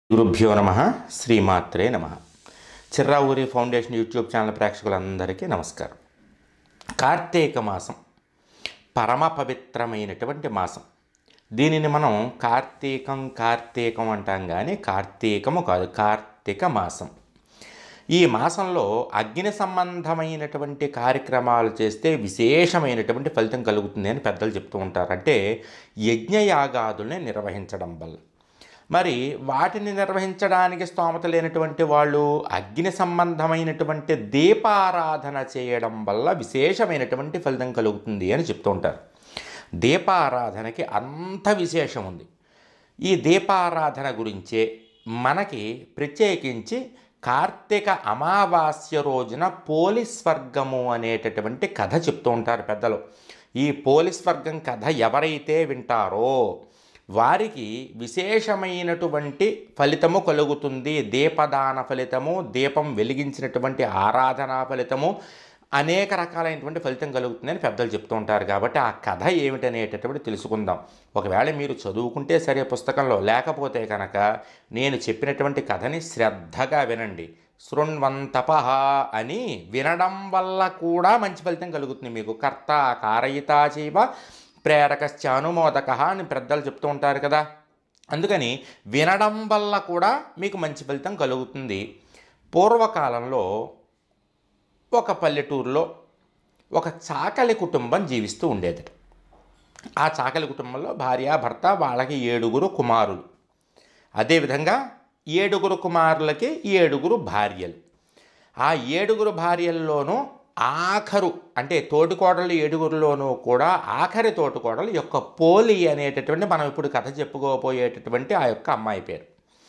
గురుభ్యో నమ శ్రీమాత్రే నమ చిర్రావూరి ఫౌండేషన్ యూట్యూబ్ ఛానల్ ప్రేక్షకులందరికీ నమస్కారం కార్తీక మాసం పరమ పవిత్రమైనటువంటి మాసం దీనిని మనం కార్తీకం కార్తీకం అంటాం కానీ కార్తీకము కాదు కార్తీక మాసం ఈ మాసంలో అగ్ని సంబంధమైనటువంటి కార్యక్రమాలు చేస్తే విశేషమైనటువంటి ఫలితం కలుగుతుంది అని పెద్దలు చెప్తూ ఉంటారు అంటే యజ్ఞయాగాదుల్ని నిర్వహించడం వల్ల మరి వాటిని నిర్వహించడానికి స్తోమత లేనటువంటి వాళ్ళు అగ్ని సంబంధమైనటువంటి దీపారాధన చేయడం వల్ల విశేషమైనటువంటి ఫలితం కలుగుతుంది అని చెప్తూ ఉంటారు దీపారాధనకి అంత విశేషం ఉంది ఈ దీపారాధన గురించే మనకి ప్రత్యేకించి కార్తీక అమావాస్య రోజున పోలీస్ వర్గము అనేటటువంటి కథ చెప్తూ ఉంటారు పెద్దలు ఈ పోలీస్ వర్గం కథ ఎవరైతే వింటారో వారికి విశేషమైనటువంటి ఫలితము కలుగుతుంది దీపదాన ఫలితము దీపం వెలిగించినటువంటి ఆరాధనా ఫలితము అనేక రకాలైనటువంటి ఫలితం కలుగుతుందని పెద్దలు చెప్తూ ఉంటారు కాబట్టి ఆ కథ ఏమిటనేటటువంటి తెలుసుకుందాం ఒకవేళ మీరు చదువుకుంటే సరే పుస్తకంలో లేకపోతే కనుక నేను చెప్పినటువంటి కథని శ్రద్ధగా వినండి శృణ్వంతపహ అని వినడం వల్ల కూడా మంచి ఫలితం కలుగుతుంది మీకు కర్త కారయిత చైవ ప్రేరకశ్చానుమోదక అని పెద్దలు చెప్తూ ఉంటారు కదా అందుకని వినడం వల్ల కూడా మీకు మంచి ఫలితం కలుగుతుంది పూర్వకాలంలో ఒక పల్లెటూరులో ఒక చాకలి కుటుంబం జీవిస్తూ ఉండేది ఆ చాకలి కుటుంబంలో భార్య భర్త వాళ్ళకి ఏడుగురు కుమారులు అదేవిధంగా ఏడుగురు కుమారులకి ఏడుగురు భార్యలు ఆ ఏడుగురు భార్యల్లోనూ ఆఖరు అంటే తోటికోడలు ఏడుగురిలోనూ కూడా ఆఖరి తోటికోడలు యొక్క పోలి అనేటటువంటి మనం ఇప్పుడు కథ చెప్పుకోబోయేటటువంటి ఆ యొక్క అమ్మాయి పేరు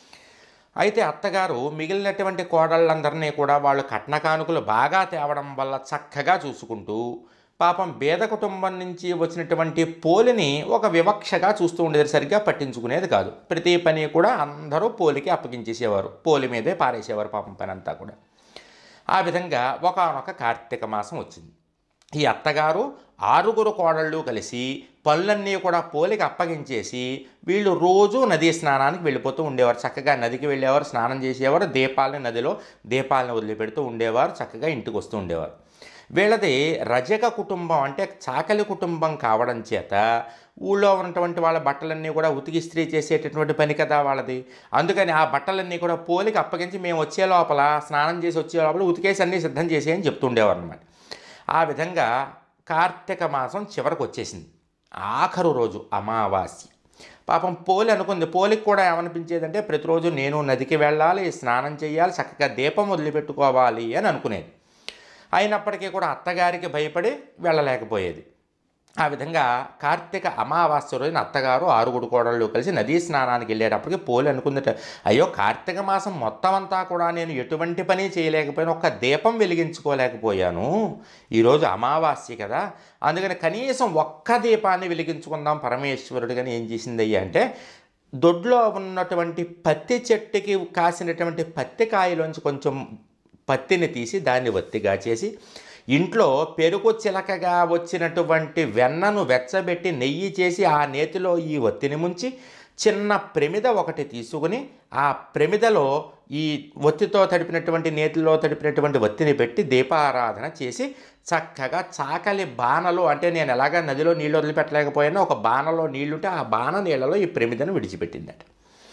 అయితే అత్తగారు మిగిలినటువంటి కోడళ్ళందరినీ కూడా వాళ్ళు కట్న కానుకలు బాగా తేవడం వల్ల చక్కగా చూసుకుంటూ పాపం బేద కుటుంబం నుంచి వచ్చినటువంటి పోలిని ఒక వివక్షగా చూస్తూ ఉండేది సరిగ్గా పట్టించుకునేది కాదు ప్రతి పని కూడా అందరూ పోలికి అప్పగించేసేవారు పోలి మీదే పారేసేవారు పాపం పని అంతా కూడా ఆ విధంగా ఒకనొక కార్తీక మాసం వచ్చింది ఈ అత్తగారు ఆరుగురు కోడళ్ళు కలిసి పనులన్నీ కూడా పోలికి అప్పగించేసి వీళ్ళు రోజు నదీ స్నానానికి వెళ్ళిపోతూ ఉండేవారు చక్కగా నదికి వెళ్ళేవారు స్నానం చేసేవారు దీపాలని నదిలో దీపాలను వదిలిపెడుతూ ఉండేవారు చక్కగా ఇంటికి వస్తూ ఉండేవారు వీళ్ళది రజక కుటుంబం అంటే చాకలి కుటుంబం కావడం చేత ఊళ్ళో ఉన్నటువంటి వాళ్ళ బట్టలన్నీ కూడా ఉతికి ఇస్త్రీ చేసేటటువంటి పని కదా వాళ్ళది అందుకని ఆ బట్టలన్నీ కూడా పోలికి అప్పగించి మేము వచ్చే లోపల స్నానం చేసి వచ్చే లోపల ఉతికేసి అన్నీ సిద్ధం చేసేయని చెప్తుండేవారు అనమాట ఆ విధంగా కార్తీక మాసం చివరికి వచ్చేసింది ఆఖరు రోజు అమావాస్య పాపం పోలి అనుకుంది పోలికి కూడా ఏమనిపించేదంటే ప్రతిరోజు నేను నదికి వెళ్ళాలి స్నానం చేయాలి చక్కగా దీపం వదిలిపెట్టుకోవాలి అని అనుకునేది అయినప్పటికీ కూడా అత్తగారికి భయపడి వెళ్ళలేకపోయేది ఆ విధంగా కార్తీక అమావాస్య రోజున అత్తగారు ఆరుగుడు కోడళ్ళు కలిసి నదీ స్నానానికి వెళ్ళేటప్పటికి పోలి అనుకుందట అయ్యో కార్తీక మాసం మొత్తం అంతా కూడా నేను ఎటువంటి పని చేయలేకపోయాను ఒక్క దీపం వెలిగించుకోలేకపోయాను ఈరోజు అమావాస్య కదా అందుకని కనీసం ఒక్క దీపాన్ని వెలిగించుకుందాం పరమేశ్వరుడు కానీ ఏం చేసింది అయ్యా అంటే దొడ్లో ఉన్నటువంటి పత్తి చెట్టుకి కాసినటువంటి పత్తి కాయలోంచి కొంచెం పత్తిని తీసి దాన్ని ఒత్తిగా చేసి ఇంట్లో పెరుగు చిలకగా వచ్చినటువంటి వెన్నను వెచ్చబెట్టి నెయ్యి చేసి ఆ నేతిలో ఈ ఒత్తిని ముంచి చిన్న ప్రమిద ఒకటి తీసుకుని ఆ ప్రమిదలో ఈ ఒత్తితో తడిపినటువంటి నేతిలో తడిపినటువంటి ఒత్తిని పెట్టి దీపారాధన చేసి చక్కగా చాకలి బాణలో అంటే నేను ఎలాగా నదిలో నీళ్ళు వదిలిపెట్టలేకపోయానో ఒక బాణలో నీళ్లుంటే ఆ బాణ నీళ్ళలో ఈ ప్రమిదను విడిచిపెట్టిందట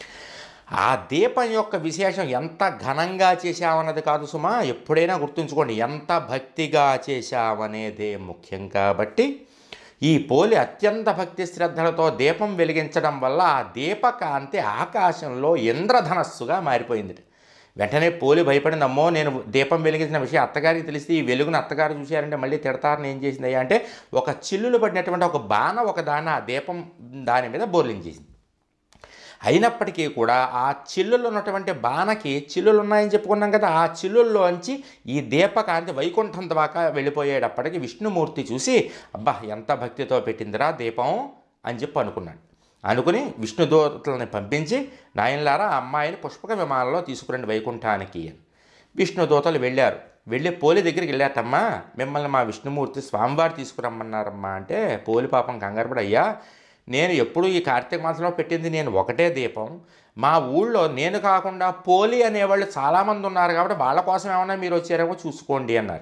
ఆ దీపం యొక్క విశేషం ఎంత ఘనంగా చేశామన్నది కాదు సుమా ఎప్పుడైనా గుర్తుంచుకోండి ఎంత భక్తిగా చేశామనేదే ముఖ్యం కాబట్టి ఈ పోలి అత్యంత భక్తి శ్రద్ధలతో దీపం వెలిగించడం వల్ల ఆ దీపకాంతి ఆకాశంలో ఇంద్రధనస్సుగా మారిపోయింది వెంటనే పోలి భయపడింది అమ్మో నేను దీపం వెలిగించిన విషయం అత్తగారికి తెలిస్తే ఈ వెలుగును అత్తగారు చూశారంటే మళ్ళీ తిడతారని ఏం చేసింది అంటే ఒక చిల్లులు పడినటువంటి ఒక బాణ ఒక దాన్ని ఆ దీపం దాని మీద బోర్లించేసింది అయినప్పటికీ కూడా ఆ చిల్లులో ఉన్నటువంటి బాణకి చిల్లులు ఉన్నాయని చెప్పుకున్నాం కదా ఆ చిల్లుల్లోంచి ఈ దీపకాంతి వైకుంఠం దాకా వెళ్ళిపోయేటప్పటికి విష్ణుమూర్తి చూసి అబ్బా ఎంత భక్తితో పెట్టిందిరా దీపం అని చెప్పి అనుకున్నాడు అనుకుని విష్ణుదూతలని పంపించి నాయనలారా ఆ అమ్మాయిని పుష్పక విమానంలో తీసుకురండి వైకుంఠానికి అని విష్ణుదూతలు వెళ్ళారు వెళ్ళి పోలి దగ్గరికి వెళ్ళాటమ్మా మిమ్మల్ని మా విష్ణుమూర్తి స్వామివారు తీసుకురమ్మన్నారమ్మా అంటే పోలి పాపం కంగారు పడి అయ్యా నేను ఎప్పుడు ఈ కార్తీక మాసంలో పెట్టింది నేను ఒకటే దీపం మా ఊళ్ళో నేను కాకుండా పోలి అనేవాళ్ళు చాలామంది ఉన్నారు కాబట్టి వాళ్ళ కోసం ఏమన్నా మీరు వచ్చారేమో చూసుకోండి అన్నారు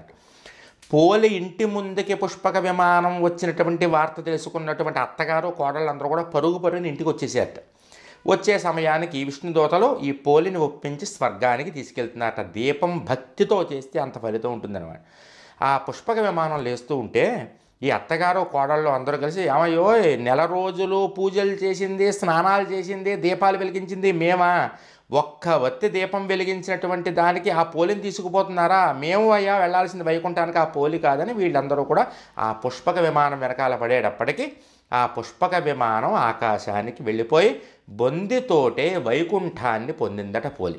పోలి ఇంటి ముందుకి పుష్పక విమానం వచ్చినటువంటి వార్త తెలుసుకున్నటువంటి అత్తగారు కోడళ్ళు అందరూ కూడా పరుగు పరుగుని ఇంటికి వచ్చేసారట వచ్చే సమయానికి విష్ణుదూతలు ఈ పోలిని ఒప్పించి స్వర్గానికి తీసుకెళ్తున్నారట దీపం భక్తితో చేస్తే అంత ఫలితం ఉంటుందన్నమాట ఆ పుష్పక విమానం లేస్తూ ఉంటే ఈ అత్తగారు కోడళ్ళు అందరూ కలిసి ఏమయ్యో నెల రోజులు పూజలు చేసింది స్నానాలు చేసింది దీపాలు వెలిగించింది మేమా ఒక్క వత్తి దీపం వెలిగించినటువంటి దానికి ఆ పోలిని తీసుకుపోతున్నారా మేము అయ్యా వెళ్ళాల్సింది వైకుంఠానికి ఆ పోలి కాదని వీళ్ళందరూ కూడా ఆ పుష్పక విమానం వెనకాల పడేటప్పటికి ఆ పుష్పక విమానం ఆకాశానికి వెళ్ళిపోయి బొందితోటే వైకుంఠాన్ని పొందిందట పోలి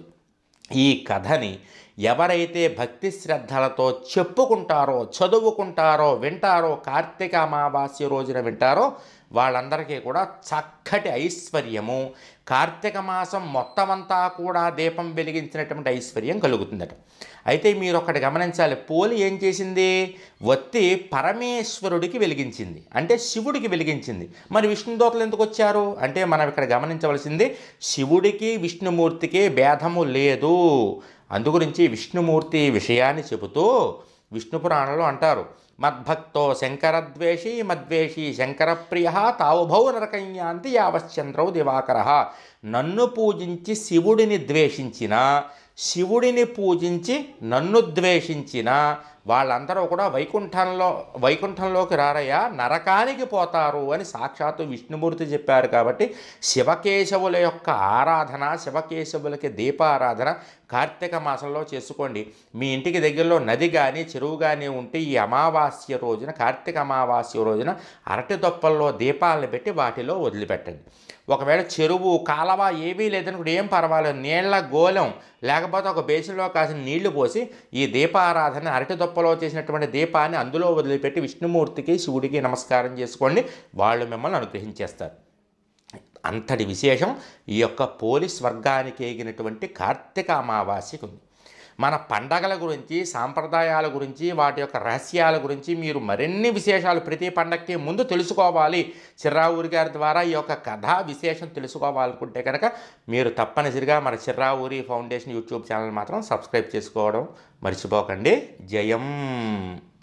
ఈ కథని ఎవరైతే భక్తి శ్రద్ధలతో చెప్పుకుంటారో చదువుకుంటారో వింటారో కార్తీక అమావాస్య రోజున వింటారో వాళ్ళందరికీ కూడా చక్కటి ఐశ్వర్యము కార్తీక మాసం మొత్తం అంతా కూడా దీపం వెలిగించినటువంటి ఐశ్వర్యం కలుగుతుందట అయితే మీరు ఒకటి గమనించాలి పోలి ఏం చేసింది వత్తి పరమేశ్వరుడికి వెలిగించింది అంటే శివుడికి వెలిగించింది మరి విష్ణుదూతలు ఎందుకు వచ్చారు అంటే మనం ఇక్కడ గమనించవలసింది శివుడికి విష్ణుమూర్తికి భేదము లేదు అందుగురించి విష్ణుమూర్తి విషయాన్ని చెబుతూ విష్ణు పురాణంలో అంటారు మద్భక్తో శంకరద్వేషి మద్వేషి శంకరప్రియ తావుభౌ నరకన్యాంతి యావశ్చంద్రౌ దివాకర నన్ను పూజించి శివుడిని ద్వేషించిన శివుడిని పూజించి నన్ను ద్వేషించిన వాళ్ళందరూ కూడా వైకుంఠంలో వైకుంఠంలోకి రారయ్యా నరకానికి పోతారు అని సాక్షాత్తు విష్ణుమూర్తి చెప్పారు కాబట్టి శివకేశవుల యొక్క ఆరాధన శివకేశవులకి దీపారాధన కార్తీక మాసంలో చేసుకోండి మీ ఇంటికి దగ్గరలో నది కానీ చెరువు కానీ ఉంటే ఈ అమావాస్య రోజున కార్తీక అమావాస్య రోజున అరటి దొప్పల్లో దీపాలను పెట్టి వాటిలో వదిలిపెట్టండి ఒకవేళ చెరువు కాలవ ఏవీ లేదనుకుంటే ఏం పర్వాలేదు నీళ్ల గోళం లేకపోతే ఒక బేసిన్లో కాసిన నీళ్లు పోసి ఈ దీపారాధన అరటి దొప్పలో చేసినటువంటి దీపాన్ని అందులో వదిలిపెట్టి విష్ణుమూర్తికి శివుడికి నమస్కారం చేసుకోండి వాళ్ళు మిమ్మల్ని అనుగ్రహించేస్తారు అంతటి విశేషం ఈ యొక్క పోలీస్ వర్గానికి ఎగినటువంటి కార్తీక అమావాస్యకు ఉంది మన పండగల గురించి సాంప్రదాయాల గురించి వాటి యొక్క రహస్యాల గురించి మీరు మరిన్ని విశేషాలు ప్రతి పండగకి ముందు తెలుసుకోవాలి చిర్రావూరి గారి ద్వారా ఈ యొక్క కథా విశేషం తెలుసుకోవాలనుకుంటే కనుక మీరు తప్పనిసరిగా మన చిర్రావూరి ఫౌండేషన్ యూట్యూబ్ ఛానల్ మాత్రం సబ్స్క్రైబ్ చేసుకోవడం మర్చిపోకండి జయం